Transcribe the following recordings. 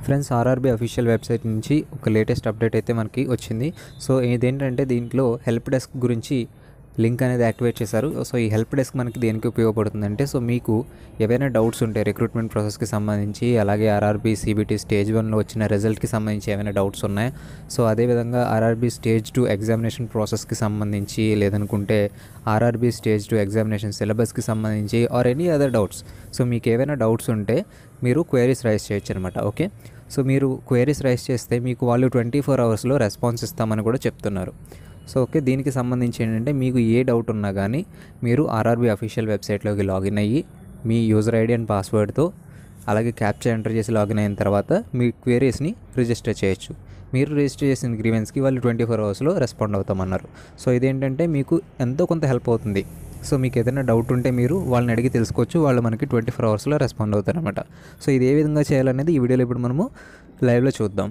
friends RRB official website నుంచి ఒక latest update అయితే మనకి వచ్చింది సో ఇదేంటంటే దీంట్లో హెల్ప్ డెస్క్ గురించి లింక్ అనేది యాక్టివేట్ చేశారు సో ఈ హెల్ప్ డెస్క్ మనకి దేనికి ఉపయోగపడుతుందంటే సో మీకు ఏవైనా డౌట్స్ ఉంటే రిక్రూట్మెంట్ ప్రాసెస్కి సంబంధించి అలాగే ఆర్ఆర్బీ సిబిటీ స్టేజ్ వన్లో వచ్చిన రిజల్ట్కి సంబంధించి ఏమైనా డౌట్స్ ఉన్నాయా సో అదేవిధంగా ఆర్ఆర్బీ స్టేజ్ టూ ఎగ్జామినేషన్ ప్రాసెస్కి సంబంధించి లేదనుకుంటే ఆర్ఆర్బీ స్టేజ్ టూ ఎగ్జామినేషన్ సిలబస్కి సంబంధించి are any other doubts so మీకు ఏవైనా డౌట్స్ ఉంటే మీరు క్వైరీస్ రైస్ చేయొచ్చు అనమాట ఓకే సో మీరు క్వైరీస్ రైస్ చేస్తే మీకు వాళ్ళు ట్వంటీ ఫోర్ అవర్స్లో రెస్పాన్స్ ఇస్తామని కూడా చెప్తున్నారు సో ఓకే దీనికి సంబంధించి ఏంటంటే మీకు ఏ డౌట్ ఉన్నా కానీ మీరు ఆర్ఆర్బీ అఫీషియల్ వెబ్సైట్లోకి లాగిన్ అయ్యి మీ యూజర్ ఐడి అండ్ పాస్వర్డ్తో అలాగే క్యాప్చర్ ఎంటర్ చేసి లాగిన్ అయిన తర్వాత మీ క్వైరీస్ని రిజిస్టర్ చేయొచ్చు మీరు రిజిస్టర్ చేసిన గ్రీవెన్స్కి వాళ్ళు ట్వంటీ ఫోర్ అవర్స్లో రెస్పాండ్ అవుతామన్నారు సో ఇదేంటంటే మీకు ఎంతో కొంత హెల్ప్ అవుతుంది సో మీకు ఏదైనా డౌట్ ఉంటే మీరు వాళ్ళని అడిగి తెలుసుకోవచ్చు వాళ్ళు మనకి ట్వంటీ ఫోర్ అవర్స్లో రెస్పాండ్ అవుతారనమాట సో ఇది ఏ విధంగా చేయాలనేది ఈ వీడియోలో ఇప్పుడు మనము లైవ్లో చూద్దాం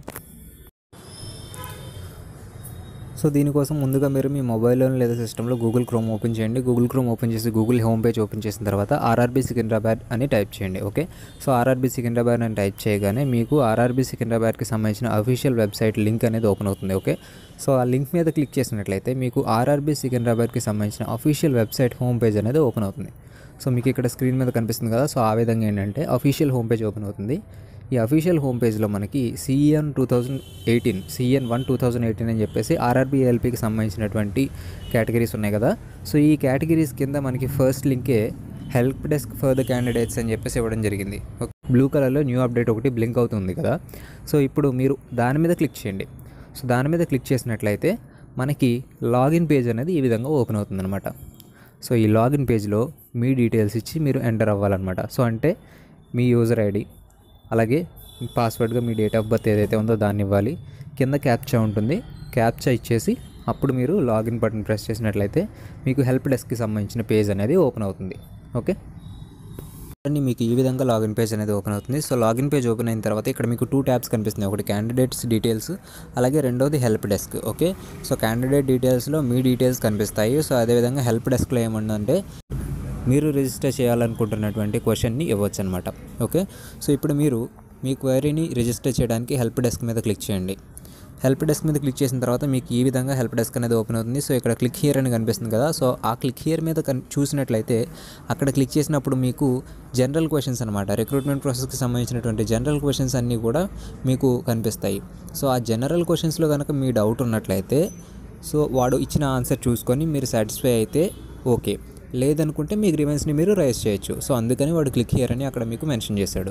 సో దీనికోసం ముందుగా మీరు మీ మొబైల్లో లేదా సిస్టంలో గూగుల్ క్రోమ్ ఓపెన్ చేయండి గూగుల్ క్రోమ్ ఓపెన్ చేసి గూగుల్ హోమ్ పేజ్ ఓపెన్ చేసిన తర్వాత ఆర్ఆర్బీ సికింద్రాబాద్ అని టైప్ చేయండి ఓకే సో ఆర్ఆర్బీ సికింద్రాబాద్ అని టైప్ చేయగానే మీకు ఆర్ఆర్బీ సికింద్రాబాద్కి సంబంధించిన అఫీషియల్ వెబ్సైట్ లింక్ అనేది ఓపెన్ అవుతుంది ఓకే సో ఆ లింక్ మీద క్లిక్ చేసినట్లయితే మీకు ఆర్ఆర్బీ సికింద్రాబాద్కి సంబంధించిన అఫీషియల్ వెబ్సైట్ హోమ్ పేజ్ అనేది ఓపెన్ అవుతుంది సో మీకు ఇక్కడ స్క్రీన్ మీద కనిపిస్తుంది కదా సో ఆ విధంగా ఏంటంటే అఫీషియల్ హోమ్ పేజ్ ఓపెన్ అవుతుంది ఈ అఫీషియల్ హోమ్ పేజ్లో మనకి CN two thousand eighteen CN one two thousand eighteen అని చెప్పేసి ఆర్ఆర్బీఎల్పీకి సంబంధించినటువంటి కేటగిరీస్ ఉన్నాయి కదా సో ఈ కేటగిరీస్ కింద మనకి ఫస్ట్ లింకే help desk for the candidates అని చెప్పేసి ఇవ్వడం జరిగింది బ్లూ కలర్లో న్యూ అప్డేట్ ఒకటి బ్లింక్ అవుతుంది కదా సో ఇప్పుడు మీరు దాని మీద క్లిక్ చేయండి సో దాని మీద క్లిక్ చేసినట్లయితే మనకి లాగిన్ పేజ్ అనేది ఈ విధంగా ఓపెన్ అవుతుందన్నమాట సో ఈ లాగిన్ పేజ్లో మీ డీటెయిల్స్ ఇచ్చి మీరు ఎంటర్ అవ్వాలన్నమాట సో అంటే మీ యూజర్ ఐడి అలాగే పాస్వర్డ్గా మీ డేట్ ఆఫ్ బర్త్ ఏదైతే ఉందో దాన్ని ఇవ్వాలి కింద క్యాప్చా ఉంటుంది క్యాప్చా ఇచ్చేసి అప్పుడు మీరు లాగిన్ బటన్ ప్రెస్ చేసినట్లయితే మీకు హెల్ప్ డెస్క్కి సంబంధించిన పేజ్ అనేది ఓపెన్ అవుతుంది ఓకే అండి మీకు ఈ విధంగా లాగిన్ పేజ్ అనేది ఓపెన్ అవుతుంది సో లాగిన్ పేజ్ ఓపెన్ అయిన తర్వాత ఇక్కడ మీకు టూ ట్యాబ్స్ కనిపిస్తున్నాయి ఒకటి క్యాండిడేట్స్ డీటెయిల్స్ అలాగే రెండోది help desk okay so candidate డీటెయిల్స్లో మీ డీటెయిల్స్ కనిపిస్తాయి సో అదేవిధంగా హెల్ప్ డెస్క్లో ఏముందంటే మీరు రిజిస్టర్ చేయాలనుకుంటున్నటువంటి క్వశ్చన్ని ఇవ్వచ్చు అనమాట ఓకే సో ఇప్పుడు మీరు మీ క్వైరీని రిజిస్టర్ చేయడానికి హెల్ప్ డెస్క్ మీద క్లిక్ చేయండి హెల్ప్ డెస్క్ మీద క్లిక్ చేసిన తర్వాత మీకు ఈ విధంగా హెల్ప్ డెస్క్ అనేది ఓపెన్ అవుతుంది సో ఇక్కడ క్లిక్ హియర్ అని కనిపిస్తుంది కదా సో ఆ క్లిక్ హియర్ మీద కన్ చూసినట్లయితే అక్కడ క్లిక్ చేసినప్పుడు మీకు జనరల్ క్వశ్చన్స్ అనమాట రిక్రూట్మెంట్ ప్రాసెస్కి సంబంధించినటువంటి జనరల్ క్వశ్చన్స్ అన్నీ కూడా మీకు కనిపిస్తాయి సో ఆ జనరల్ క్వశ్చన్స్లో కనుక మీ డౌట్ ఉన్నట్లయితే సో వాడు ఇచ్చిన ఆన్సర్ చూసుకొని మీరు సాటిస్ఫై అయితే ఓకే లేదనుకుంటే మీ గ్రీవెన్స్ని మీరు రైజ్ చేయొచ్చు సో అందుకని వాడు క్లిక్ హియర్ అని అక్కడ మీకు మెన్షన్ చేశాడు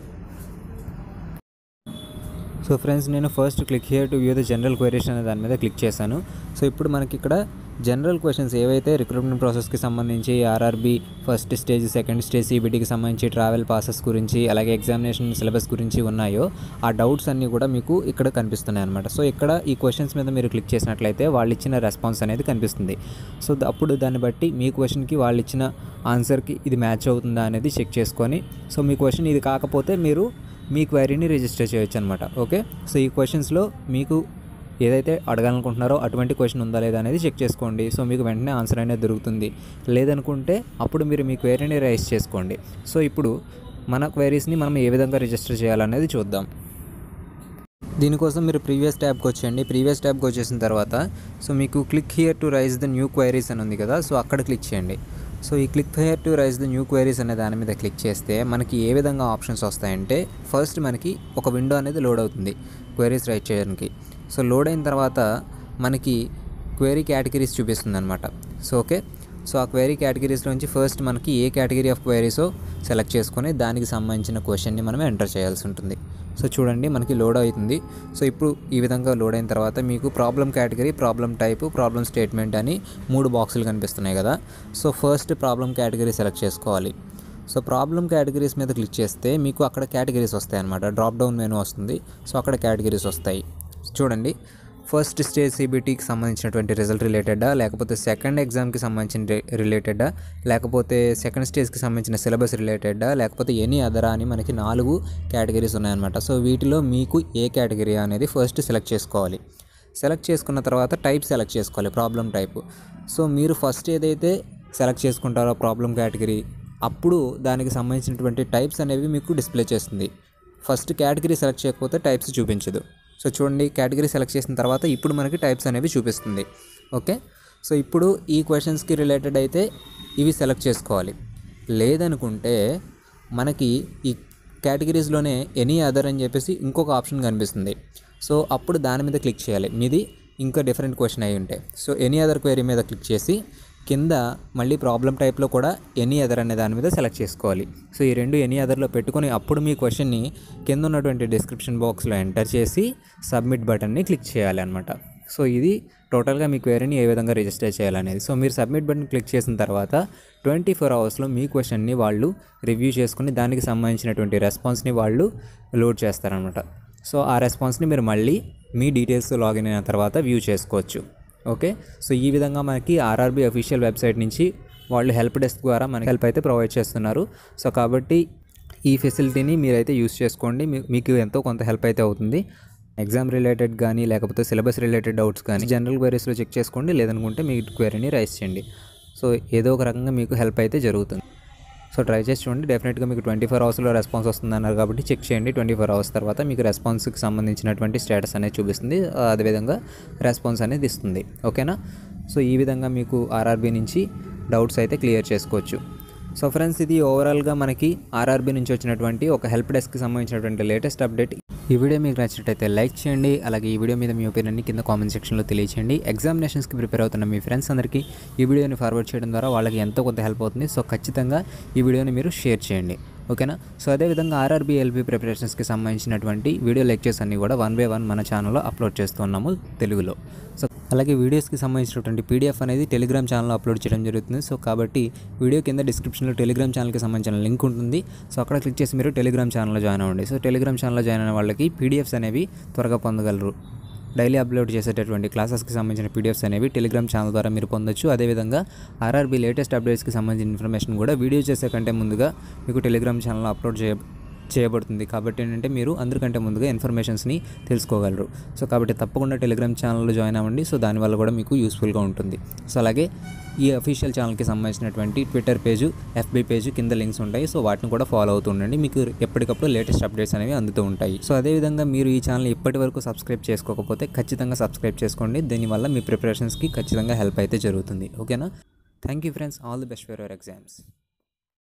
సో ఫ్రెండ్స్ నేను first click here to view the general queries అనే దాని మీద క్లిక్ చేశాను సో ఇప్పుడు మనకి ఇక్కడ జనరల్ క్వశ్చన్స్ ఏవైతే రిక్రూట్మెంట్ ప్రాసెస్కి సంబంధించి RRB first stage second stage సిబిటీకి సంబంధించి ట్రావెల్ పాసెస్ గురించి అలాగే ఎగ్జామినేషన్ సిలబస్ గురించి ఉన్నాయో ఆ డౌట్స్ అన్నీ కూడా మీకు ఇక్కడ కనిపిస్తున్నాయి అనమాట సో ఇక్కడ ఈ క్వశ్చన్స్ మీద మీరు క్లిక్ చేసినట్లయితే వాళ్ళు ఇచ్చిన రెస్పాన్స్ అనేది కనిపిస్తుంది సో ద- అప్పుడు దాన్ని బట్టి మీ క్వశ్చన్కి వాళ్ళు ఇచ్చిన ఆన్సర్కి ఇది మ్యాచ్ అవుతుందా అనేది చెక్ చేసుకొని సో మీ క్వశ్చన్ ఇది కాకపోతే మీరు మీ క్వైరీని రిజిస్టర్ చేయొచ్చు అనమాట ఓకే సో ఈ క్వశ్చన్స్లో మీకు ఏదైతే అడగాలనుకుంటున్నారో అటువంటి క్వశ్చన్ ఉందా లేదా అనేది చెక్ చేసుకోండి సో మీకు వెంటనే ఆన్సర్ అనేది దొరుకుతుంది లేదనుకుంటే అప్పుడు మీరు మీ క్వైరీని రైజ్ చేసుకోండి సో ఇప్పుడు మన క్వైరీస్ని మనం ఏ విధంగా రిజిస్టర్ చేయాలనేది చూద్దాం దీనికోసం మీరు ప్రీవియస్ ట్యాబ్కి వచ్చేయండి ప్రీవియస్ ట్యాబ్కి వచ్చేసిన తర్వాత సో మీకు click here to raise the new queries అని ఉంది కదా సో అక్కడ క్లిక్ చేయండి సో ఈ click here to raise the new queries అనే దాని మీద క్లిక్ చేస్తే మనకి ఏ విధంగా ఆప్షన్స్ వస్తాయంటే ఫస్ట్ మనకి ఒక విండో అనేది లోడ్ అవుతుంది క్వైరీస్ రైట్ చేయడానికి సో లోడ్ అయిన తర్వాత మనకి క్వైరీ కేటగిరీస్ చూపిస్తుంది అనమాట సో ఓకే సో ఆ క్వైరీ కేటగిరీస్లోంచి ఫస్ట్ మనకి ఏ కేటగిరీ ఆఫ్ క్వైరీసో సెలెక్ట్ చేసుకొని దానికి సంబంధించిన క్వశ్చన్ని మనం ఎంటర్ చేయాల్సి ఉంటుంది సో చూడండి మనకి లోడ్ అవుతుంది సో ఇప్పుడు ఈ విధంగా లోడ్ అయిన తర్వాత మీకు problem category problem type problem statement అని మూడు బాక్సులు కనిపిస్తున్నాయి కదా so first problem category select చేసుకోవాలి సో ప్రాబ్లం కేటగిరీస్ మీద క్లిక్ చేస్తే మీకు అక్కడ కేటగిరీస్ వస్తాయి అన్నమాట డ్రాప్ డౌన్ మెనూ వస్తుంది సో అక్కడ కేటగిరీస్ వస్తాయి చూడండి ఫస్ట్ స్టేజ్ సిబిటీకి సంబంధించినటువంటి రిజల్ట్ రిలేటెడా లేకపోతే సెకండ్ ఎగ్జామ్కి సంబంధించిన రిలేటెడా లేకపోతే సెకండ్ స్టేజ్కి సంబంధించిన సిలబస్ రిలేటెడా లేకపోతే ఎనీ అదరా అని మనకి నాలుగు కేటగిరీస్ ఉన్నాయన్నమాట సో వీటిలో మీకు ఏ కేటగిరీ అనేది ఫస్ట్ సెలెక్ట్ చేసుకోవాలి సెలెక్ట్ చేసుకున్న తర్వాత టైప్ సెలెక్ట్ చేసుకోవాలి ప్రాబ్లం టైప్ సో మీరు ఫస్ట్ ఏదైతే సెలెక్ట్ చేసుకుంటారో ప్రాబ్లం కేటగిరీ అప్పుడు దానికి సంబంధించినటువంటి టైప్స్ అనేవి మీకు డిస్ప్లే చేస్తుంది ఫస్ట్ కేటగిరీ సెలెక్ట్ చేయకపోతే టైప్స్ చూపించదు సో చూడండి కేటగిరీ సెలెక్ట్ చేసిన తర్వాత ఇప్పుడు మనకి టైప్స్ అనేవి చూపిస్తుంది ఓకే సో ఇప్పుడు ఈ క్వశ్చన్స్కి రిలేటెడ్ అయితే ఇవి సెలెక్ట్ చేసుకోవాలి లేదనుకుంటే మనకి ఈ కేటగిరీస్లోనే ఎనీ అదర్ అని చెప్పేసి ఇంకొక ఆప్షన్ కనిపిస్తుంది సో అప్పుడు దాని మీద క్లిక్ చేయాలి మీది ఇంకా డిఫరెంట్ క్వశ్చన్ అయి ఉంటే సో ఎనీ అదర్ క్వైరీ మీద క్లిక్ చేసి కింద మళ్ళీ ప్రాబ్లం టైప్లో కూడా ఎనీ అదర్ అనే దాని మీద సెలెక్ట్ చేసుకోవాలి సో ఈ రెండు ఎనీ అదర్లో పెట్టుకొని అప్పుడు మీ క్వశ్చన్ని కింద ఉన్నటువంటి డిస్క్రిప్షన్ బాక్స్లో ఎంటర్ చేసి సబ్మిట్ బటన్ని క్లిక్ చేయాలి అనమాట సో ఇది టోటల్గా మీ క్వైరీని ఏ విధంగా రిజిస్టర్ చేయాలనేది సో మీరు సబ్మిట్ బటన్ క్లిక్ చేసిన తర్వాత ట్వంటీ ఫోర్ అవర్స్లో మీ క్వశ్చన్ని వాళ్ళు రివ్యూ చేసుకుని దానికి సంబంధించినటువంటి రెస్పాన్స్ని వాళ్ళు లోడ్ చేస్తారనమాట సో ఆ రెస్పాన్స్ని మీరు మళ్ళీ మీ డీటెయిల్స్ లాగిన్ అయిన తర్వాత వ్యూ చేసుకోవచ్చు ఓకే సో ఈ విధంగా మనకి ఆర్ఆర్బీ అఫీషియల్ వెబ్సైట్ నుంచి వాళ్ళు హెల్ప్ డెస్క్ ద్వారా మనకి హెల్ప్ అయితే ప్రొవైడ్ చేస్తున్నారు సో కాబట్టి ఈ ఫెసిలిటీని మీరైతే యూస్ చేసుకోండి మీ- మీకు ఎంతో కొంత హెల్ప్ అయితే అవుతుంది ఎగ్జామ్ రిలేటెడ్ కానీ లేకపోతే సిలబస్ రిలేటెడ్ డౌట్స్ కానీ జనరల్ క్వైరీస్లో చెక్ చేసుకోండి లేదనుకుంటే మీ క్వైరీని రైస్ చేయండి సో ఏదో ఒక రకంగా మీకు హెల్ప్ అయితే జరుగుతుంది సో ట్రై చేసి చూడండి డెఫినెట్గా మీకు ట్వంటీ ఫోర్ అవర్స్లో రెస్పాన్స్ వస్తుంది అన్నారు కాబట్టి చెక్ చేయండి ట్వంటీ ఫోర్ అవర్స్ తర్వాత మీకు రెస్పాన్స్కి సంబంధించినటువంటి స్టేటస్ అనేది చూపిస్తుంది ఆ, అదేవిధంగా రెస్పాన్స్ అనేది ఇస్తుంది ఓకేనా సో ఈ విధంగా మీకు ఆర్ఆర్బీ నుంచి డౌట్స్ అయితే క్లియర్ చేసుకోవచ్చు సో ఫ్రెండ్స్ ఇది ఓవరాల్గా మనకి ఆర్ఆర్బీ నుంచి వచ్చినటువంటి ఒక హెల్ప్ డెస్క్కి సంబంధించినటువంటి లేటెస్ట్ అప్డేట్ ఈ వీడియో మీకు నచ్చినట్టయితే లైక్ చేయండి అలాగే ఈ వీడియో మీద మీ ఒపీనియన్ని కింద కామెంట్ సెక్షన్లో తెలియచేయండి ఎగ్జామినేషన్స్కి ప్రిపేర్ అవుతున్న మీ ఫ్రెండ్స్ అందరికీ ఈ వీడియోని ఫార్వర్డ్ చేయడం ద్వారా వాళ్ళకి ఎంతో కొంత హెల్ప్ అవుతుంది సో ఖచ్చితంగా ఈ వీడియోని మీరు షేర్ చేయండి ఓకేనా సో అదేవిధంగా ఆర్ఆర్బీ ఎల్బీ ప్రిపరేషన్స్కి సంబంధించినటువంటి వీడియో లెక్చర్స్ అన్నీ కూడా వన్ బై వన్ మన ఛానల్లో అప్లోడ్ చేస్తున్నాము తెలుగులో సో అలాగే వీడియోస్కి సంబంధించినటువంటి పీడిఎఫ్ అనేది టెలిగ్రామ్ ఛానల్లో అప్లోడ్ చేయడం జరుగుతుంది సో కాబట్టి వీడియో కింద డిస్క్రిప్షన్లో టెలిగ్రామ్ ఛానల్కి సంబంధించిన లింక్ ఉంటుంది సో అక్కడ క్లిక్ చేసి మీరు టెలిగ్రామ్ ఛానల్లో జాయిన్ అవ్వండి సో టెలిగ్రామ్ ఛానల్లో జాయిన్ అయిన వాళ్ళకి పీడిఎఫ్స్ అనేవి త్వరగా పొందగలరు డైలీ అప్లోడ్ చేసేటటువంటి క్లాసెస్కి సంబంధించిన పీడిఎఫ్స్ అనేవి టెలిగ్రామ్ ఛానల్ ద్వారా మీరు పొందొచ్చు అదేవిధంగా ఆర్ఆర్బీ లేటెస్ట్ అప్డేట్స్కి సంబంధించిన ఇన్ఫర్మేషన్ కూడా వీడియో చేసే కంటే ముందుగా మీకు టెలిగ్రామ్ ఛానల్లో అప్లోడ్ చేయ చేయబడుతుంది కాబట్టి ఏంటంటే మీరు అందరికంటే ముందుగా ఇన్ఫర్మేషన్స్ని తెలుసుకోగలరు సో కాబట్టి తప్పకుండా టెలిగ్రామ్ ఛానల్లో జాయిన్ అవ్వండి సో దానివల్ల కూడా మీకు యూస్ఫుల్గా ఉంటుంది సో అలాగే ఈ అఫీషియల్ ఛానల్కి సంబంధించినటువంటి ట్విట్టర్ పేజు ఎఫ్బీ పేజు కింద లింక్స్ ఉంటాయి సో వాటిని కూడా ఫాలో అవుతూ ఉండండి మీకు ఎప్పటికప్పుడు లేటెస్ట్ అప్డేట్స్ అనేవి అందుతూ ఉంటాయి సో అదేవిధంగా మీరు ఈ ఛానల్ ఇప్పటి వరకు సబ్స్క్రైబ్ చేసుకోకపోతే ఖచ్చితంగా సబ్స్క్రైబ్ చేసుకోండి దీనివల్ల మీ ప్రిపరేషన్స్కి ఖచ్చితంగా హెల్ప్ అయితే జరుగుతుంది ఓకేనా thank you friends all the best for your exams